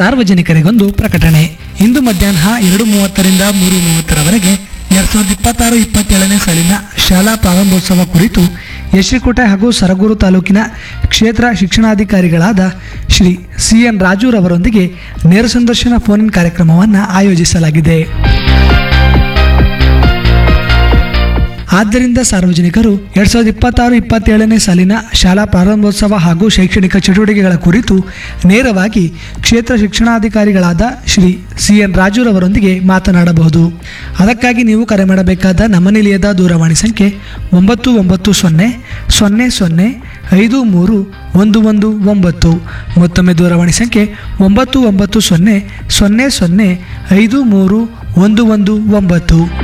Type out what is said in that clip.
ಸಾರ್ವಜನಿಕರಿಗೊಂದು ಪ್ರಕಟಣೆ ಇಂದು ಮಧ್ಯಾಹ್ನ ಎರಡು ಮೂವತ್ತರಿಂದ ಮೂರು ಮೂವತ್ತರವರೆಗೆ ಎರಡ್ ಸಾವಿರದ ಇಪ್ಪತ್ತಾರು ಇಪ್ಪತ್ತೇಳನೇ ಸಾಲಿನ ಶಾಲಾ ಪ್ರಾರಂಭೋತ್ಸವ ಕುರಿತು ಯಶ್ರಿಕೋಟೆ ಹಾಗೂ ಸರಗೂರು ತಾಲೂಕಿನ ಕ್ಷೇತ್ರ ಶಿಕ್ಷಣಾಧಿಕಾರಿಗಳಾದ ಶ್ರೀ ಸಿ ಎನ್ ರಾಜುರವರೊಂದಿಗೆ ನೇರ ಸಂದರ್ಶನ ಫೋನ್ ಇನ್ ಕಾರ್ಯಕ್ರಮವನ್ನು ಆಯೋಜಿಸಲಾಗಿದೆ ಆದ್ದರಿಂದ ಸಾರ್ವಜನಿಕರು ಎರಡ್ ಸಾವಿರದ ಇಪ್ಪತ್ತಾರು ಇಪ್ಪತ್ತೇಳನೇ ಸಾಲಿನ ಶಾಲಾ ಪ್ರಾರಂಭೋತ್ಸವ ಹಾಗೂ ಶೈಕ್ಷಣಿಕ ಚಟುವಟಿಕೆಗಳ ಕುರಿತು ನೇರವಾಗಿ ಕ್ಷೇತ್ರ ಶಿಕ್ಷಣಾಧಿಕಾರಿಗಳಾದ ಶ್ರೀ ಸಿ ಎನ್ ರಾಜುರವರೊಂದಿಗೆ ಮಾತನಾಡಬಹುದು ಅದಕ್ಕಾಗಿ ನೀವು ಕರೆ ಮಾಡಬೇಕಾದ ನಮ್ಮ ನಿಲಯದ ದೂರವಾಣಿ ಸಂಖ್ಯೆ ಒಂಬತ್ತು ಒಂಬತ್ತು ಸೊನ್ನೆ ಸೊನ್ನೆ ಸೊನ್ನೆ ಐದು ಮೂರು ಒಂದು ಒಂದು ಒಂಬತ್ತು ಮತ್ತೊಮ್ಮೆ ದೂರವಾಣಿ ಸಂಖ್ಯೆ ಒಂಬತ್ತು ಒಂಬತ್ತು ಸೊನ್ನೆ ಸೊನ್ನೆ ಸೊನ್ನೆ ಐದು ಮೂರು ಒಂದು ಒಂದು ಒಂಬತ್ತು